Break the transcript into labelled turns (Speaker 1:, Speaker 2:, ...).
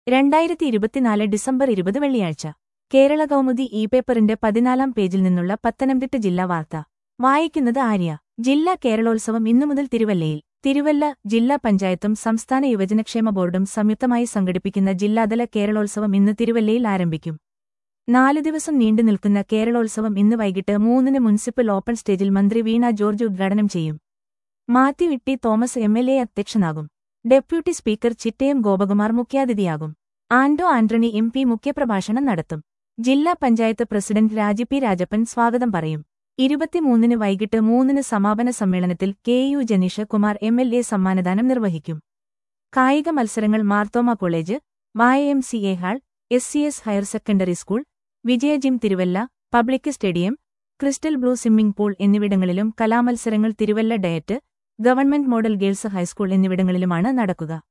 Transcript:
Speaker 1: രണ്ടായിരത്തി ഇരുപത്തിനാല് ഡിസംബർ ഇരുപത് വെള്ളിയാഴ്ച കേരള കൗമുദി ഇ പേപ്പറിന്റെ പതിനാലാം പേജിൽ നിന്നുള്ള പത്തനംതിട്ട ജില്ലാ വാർത്ത വായിക്കുന്നത് ആര്യ ജില്ലാ കേരളോത്സവം ഇന്നു മുതൽ തിരുവല്ലയിൽ തിരുവല്ല ജില്ലാ പഞ്ചായത്തും സംസ്ഥാന യുവജനക്ഷേമ ബോർഡും സംയുക്തമായി സംഘടിപ്പിക്കുന്ന ജില്ലാതല കേരളോത്സവം ഇന്ന് തിരുവല്ലയിൽ ആരംഭിക്കും നാലു ദിവസം നീണ്ടു നിൽക്കുന്ന കേരളോത്സവം ഇന്ന് വൈകിട്ട് മൂന്നിന് മുനിസിപ്പൽ ഓപ്പൺ സ്റ്റേജിൽ മന്ത്രി വീണ ജോർജ് ഉദ്ഘാടനം ചെയ്യും Mathew Itty Thomas M L A അധ്യക്ഷനാകും ഡെപ്യൂട്ടി സ്പീക്കർ ചിറ്റയം ഗോപകുമാർ മുഖ്യാതിഥിയാകും ആന്റോ ആന്റണി എം പി മുഖ്യപ്രഭാഷണം നടത്തും ജില്ലാ പഞ്ചായത്ത് പ്രസിഡന്റ് രാജി പി രാജപ്പൻ സ്വാഗതം പറയും ഇരുപത്തിമൂന്നിന് വൈകിട്ട് മൂന്നിന് സമാപന സമ്മേളനത്തിൽ K U Janeesh Kumar M L A സമ്മാനദാനം നിർവഹിക്കും കായിക മത്സരങ്ങൾ Marthoma college Y M C A hall S C S higher secondary school Vijaya gym Thiruvalla public stadium crystal blue swimming pool എന്നിവിടങ്ങളിലും കലാമത്സരങ്ങൾ Thiruvalla DIET government model girls high school എന്നിവിടങ്ങളിലുമാണ് നടക്കുക